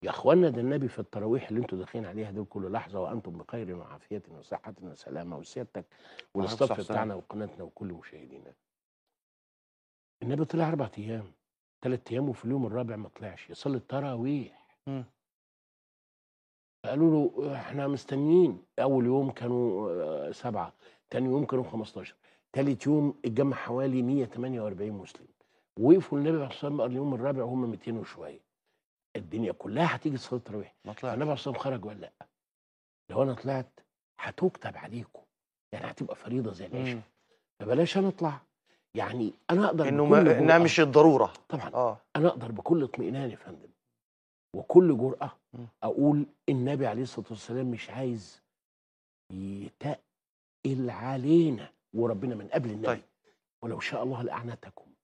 يا اخوانا ده النبي في التراويح اللي انتوا داخلين عليها دول كل لحظه وانتم بخير وعافيه وصحه وسلامه وسيادتك والاستاف الصحة والسلامة. بتاعنا وقناتنا وكل مشاهدينا. النبي طلع اربع ايام ثلاث ايام وفي اليوم الرابع ما طلعش يصلي التراويح مم. قالوا له احنا مستنيين اول يوم كانوا آه، سبعه ثاني يوم كانوا 15 ثالث يوم اتجمع حوالي 148 مسلم وقفوا النبي عليه الصلاه والسلام اليوم الرابع وهم 200 وشويه الدنيا كلها هتيجي تصلي التراويح ما طلعش فالنبي عليه الصلاه والسلام خرج ولا لا لو انا طلعت هتكتب عليكم يعني هتبقى فريضه زي العشاء مم. فبلاش انا اطلع يعني انا اقدر انه بكل ما انها جرأة- مش الضروره طبعا اه انا اقدر بكل اطمئنان يا فندم وكل جرأة مم. اقول النبي عليه الصلاة والسلام مش عايز يتقل علينا وربنا من قبل النبي طيب. ولو شاء الله لأعنتكم